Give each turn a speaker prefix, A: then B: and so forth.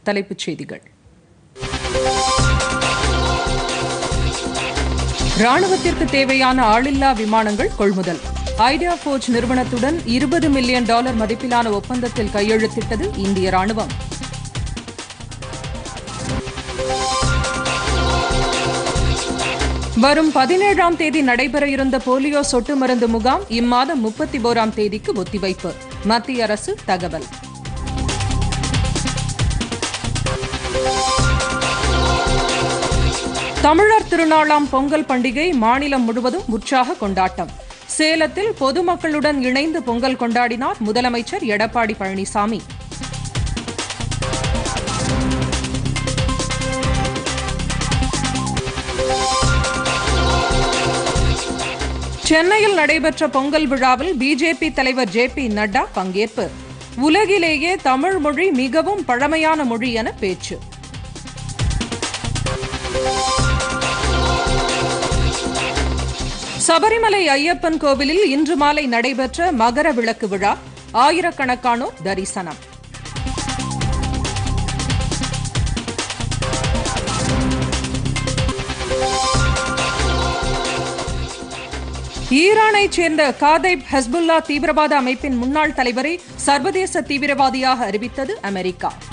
A: தலைப்புச் செய்திகள் ராணுவத்திற்கு தேவையான ஆளில்லா விமானங்கள் கொள்முதல் ஐடியா போர்ஜ் நிறுவனத்துடன் இருபது மில்லியன் டாலர் மதிப்பிலான ஒப்பந்தத்தில் கையெழுத்திட்டது இந்திய ராணுவம் வரும் பதினேழாம் தேதி நடைபெற இருந்த போலியோ சொட்டு மருந்து முகாம் இம்மாதம் முப்பத்தி ஓராம் தேதிக்கு ஒத்திவைப்பு மத்திய அரசு தகவல் தமிழர் திருநாளாம் பொங்கல் பண்டிகை மாநிலம் முழுவதும் உற்சாக கொண்டாட்டம் சேலத்தில் பொதுமக்களுடன் இணைந்து பொங்கல் கொண்டாடினார் முதலமைச்சர் எடப்பாடி பழனிசாமி சென்னையில் நடைபெற்ற பொங்கல் விழாவில் பிஜேபி தலைவர் ஜே பி நட்டா பங்கேற்பு உலகிலேயே தமிழ் மொழி மிகவும் பழமையான மொழி என பேச்சு சபரிமலை ஐயப்பன் கோவிலில் இன்று மாலை நடைபெற்ற மகர விளக்கு விழா ஆயிரக்கணக்கானோர் தரிசனம் ஈரானைச் சேர்ந்த காதைப் ஹஸ்புல்லா தீவிரவாத அமைப்பின் முன்னாள் தலைவரை சர்வதேச தீவிரவாதியாக அறிவித்தது அமெரிக்கா